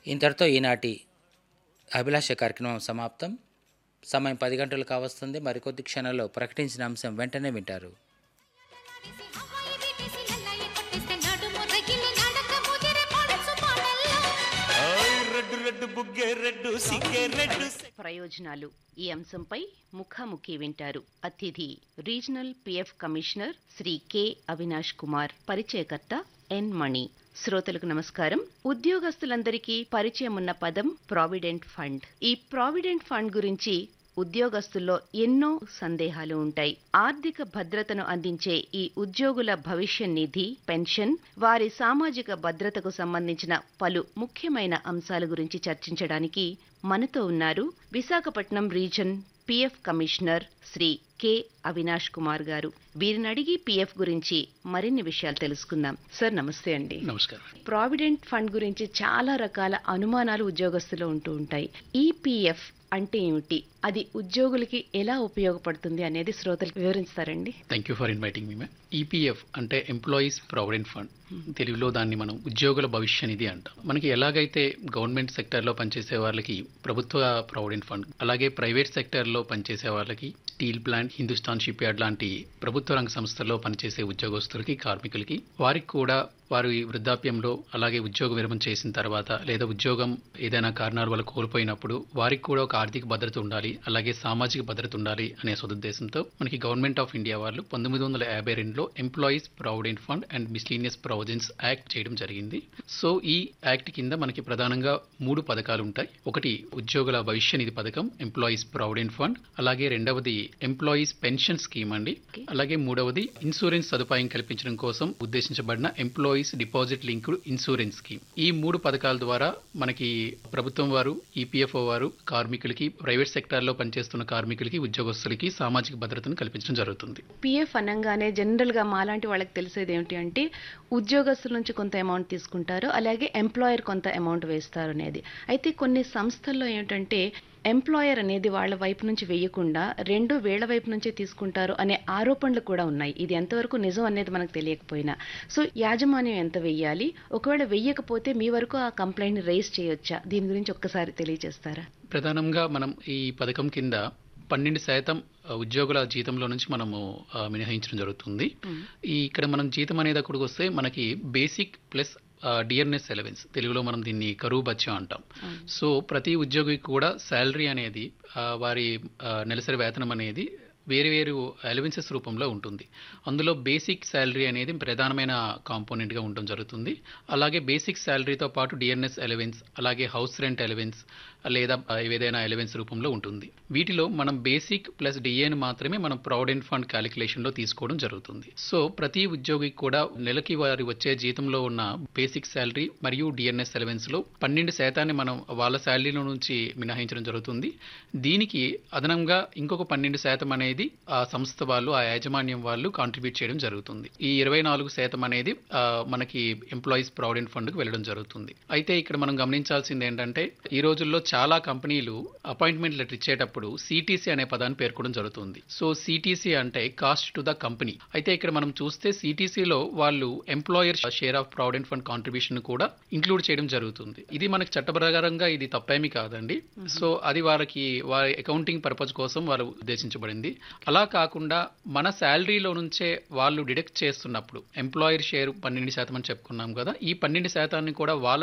ఇంతటితో ఈనాటి అభిలాష కార్యక్రమం సమాప్తం సమయం పది గంటలు కావస్తుంది మరికొద్ది క్షణాల్లో ప్రకటించిన అంశం వెంటనే వింటారు హవాయి వీటేసి లల్లాయి కొట్టేస్తే నడుము రగిలి నడక ముదిరే పొడుచు పాటల్లో రెడ్ రెడ్ బుగ్గే రెడ్ సిగ్గే రెడ్ ప్రయోజనాలు ఈ అంశంపై ముఖాముఖి వింటారు అతిథి regional PF commissioner Shri K Avinash Kumar పరిచయకర్త ఎన్ మణి శ్రోతలకు నమస్కారం ఉద్యోగస్తులందరికీ పరిచయం ఉన్న పదం ప్రావిడెంట్ ఫండ్ ఈ ప్రావిడెంట్ ఫండ్ గురించి ఉద్యోగస్తుల్లో ఎన్నో సందేహాలు ఉంటాయి ఆర్థిక భద్రతను అందించే ఈ ఉద్యోగుల భవిష్య నిధి పెన్షన్ వారి సామాజిక భద్రతకు సంబంధించిన పలు ముఖ్యమైన అంశాల గురించి చర్చించడానికి మనతో ఉన్నారు Visakhapatnam region PF commissioner Shri K Avinash Kumar garu వీరిని అడిగి పిఎఫ్ గురించి మరిన్ని విషయాలు తెలుసుకుందాం సార్ నమస్తే అండి నమస్కారం ప్రావిడెంట్ ఫండ్ గురించి చాలా రకాల అనుమానాలు ఉద్యోగస్తులు ఉంటూ ఉంటాయి ఈపీఎఫ్ అంటే ఏమిటి అది ఉద్యోగులకి ఎలా ఉపయోగపడుతుంది అనేది శ్రోతలకు వివరిస్తారండి thank you for inviting me ma'am EPF అంటే ఎంప్లాయీస్ ప్రావిడెంట్ ఫండ్ తెలుగులో దాన్ని మనం ఉద్యోగుల భవిష్య నిధి అంటాం మనకి ఎలాగైతే గవర్నమెంట్ సెక్టర్లో పనిచేసే వాళ్ళకి ప్రభుత్వ ప్రావిడెంట్ ఫండ్ అలాగే ప్రైవేట్ సెక్టర్లో పనిచేసే వాళ్ళకి steel plant Hindustan shipyard లాంటి ప్రభుత్వ రంగ సంస్థల్లో పనిచేసే ఉద్యోగస్తులకి కార్మికులకి వారికి కూడా వారి వృద్ధాప్యంలో అలాగే ఉద్యోగ విరమణ చేసిన తర్వాత లేదా ఉద్యోగం ఏదైనా కారణాల వల్ల కోల్పోయినప్పుడు వారికి కూడా ఒక ఆర్థిక భద్రత ఉండాలి అలాగే సామాజిక భద్రత ఉండాలి అనే సదుద్దేశంతో మనకి గవర్నమెంట్ ఆఫ్ ఇండియా వాళ్ళు పంతొమ్మిది వందల యాభై రెండులో employees provident fund and miscellaneous providence act చేయడం జరిగింది సో ఈ యాక్ట్ కింద మనకి ప్రధానంగా మూడు పథకాలు ఉంటాయి ఒకటి ఉద్యోగుల భవిష్య నిధి పథకం ఎంప్లాయీస్ ప్రావిడెంట్ ఫండ్ అలాగే రెండవది ఎంప్లాయీస్ పెన్షన్ స్కీమ్ అండి అలాగే మూడవది ఇన్సూరెన్స్ సదుపాయం కల్పించడం కోసం ఉద్దేశించబడిన employees deposit linked insurance scheme ఈ మూడు పథకాల ద్వారా మనకి ప్రభుత్వం వారు ఈపీఎఫ్ఓ వారు కార్మికులకి ప్రైవేట్ సెక్టార్లో పనిచేస్తున్న కార్మికులకి ఉద్యోగస్తులకి సామాజిక భద్రతను కల్పించడం జరుగుతుంది పిఎఫ్ అనగానే జనరల్ గా మాలాంటి వాళ్ళకి తెలిసేది ఏమిటి అంటే ఉద్యోగస్తుల నుంచి కొంత అమౌంట్ తీసుకుంటారు అలాగే ఎంప్లాయర్ కొంత అమౌంట్ వేస్తారు అనేది అయితే కొన్ని సంస్థల్లో ఏమిటంటే ఎంప్లాయర్ అనేది వాళ్ళ వైపు నుంచి వేయకుండా రెండు వేళ్ల వైపు నుంచే తీసుకుంటారు అనే ఆరోపణలు కూడా ఉన్నాయి ఇది ఎంతవరకు నిజం అనేది మనకు తెలియకపోయినా సో యాజమాన్యం ఎంత వెయ్యాలి ఒకవేళ వెయ్యకపోతే మీ వరకు ఆ కంప్లైంట్ రైజ్ చేయొచ్చా దీని గురించి ఒక్కసారి తెలియజేస్తారా ప్రధానంగా మనం ఈ పథకం కింద పన్నెండు శాతం ఆ, ఉద్యోగుల జీతంలో నుంచి మనము ఆ, మినహాయించడం జరుగుతుంది ఈ ఇక్కడ మనం జీతం అనేది అక్కడికి వస్తే మనకి బేసిక్ ప్లస్ డిఎన్ఎస్ ఎలవెన్స్ తెలుగులో మనం దీన్ని కరువు బత్యం అంటాం సో ప్రతి ఉద్యోగికి కూడా శాలరీ అనేది ఆ, వారి ఆ, నెలసరి వేతనం అనేది వేరు వేరు అలవెన్సెస్ రూపంలో ఉంటుంది అందులో బేసిక్ శాలరీ అనేది ప్రధానమైన కాంపోనెంట్గా ఉండడం జరుగుతుంది అలాగే బేసిక్ శాలరీతో పాటు డిఎన్ఎస్ ఎలవెన్స్ అలాగే హౌస్ రెంట్ ఎలవెన్స్ లేదా ఆ, ఏదైనా ఎలవెన్స్ రూపంలో ఉంటుంది వీటిలో మనం బేసిక్ ప్లస్ డిఏని మాత్రమే మనం ప్రావిడెంట్ ఫండ్ క్యాలిక్యులేషన్లో తీసుకోవడం జరుగుతుంది సో ప్రతి ఉద్యోగికి కూడా నెలకి వారి వచ్చే జీతంలో ఉన్న బేసిక్ శాలరీ మరియు డిఎన్ఎస్ ఎలవెన్స్లో పన్నెండు శాతాన్ని మనం వాళ్ళ శాలరీలో నుంచి మినహాయించడం జరుగుతుంది దీనికి అదనంగా ఇంకొక పన్నెండు శాతం అనేది ఆ సంస్థ వాళ్ళు ఆ యాజమాన్యం వాళ్ళు కాంట్రిబ్యూట్ చేయడం జరుగుతుంది ఈ ఇరవై నాలుగు శాతం అనేది ఆ, మనకి ఎంప్లాయీస్ ప్రావిడెంట్ ఫండ్కి వెళ్ళడం జరుగుతుంది అయితే ఇక్కడ మనం గమనించాల్సింది ఏంటంటే ఈ రోజుల్లో చాలా కంపెనీలు అపాయింట్మెంట్ లెటర్ ఇచ్చేటప్పుడు సిటీసీ అనే పదాన్ని పేర్కొనడం జరుగుతుంది సో సిటీసీ అంటే కాస్ట్ టు ద కంపెనీ అయితే ఇక్కడ మనం చూస్తే సిటీసీలో వాళ్ళు employer share of provident fund contribution కూడా ఇంక్లూడ్ చేయడం జరుగుతుంది ఇది మనకి చట్ట ప్రకారంగా ఇది తప్పేమీ కాదండి సో అది వారికి వారి అకౌంటింగ్ పర్పస్ కోసం వారు ఉద్దేశించబడింది అలా కాకుండా మన శాలరీలో నుంచే వాళ్ళు డిడక్ట్ చేస్తున్నప్పుడు ఎంప్లాయర్ షేర్ పన్నెండు శాతం అని చెప్పుకున్నాం కదా ఈ పన్నెండు శాతాన్ని కూడా వాళ్ళ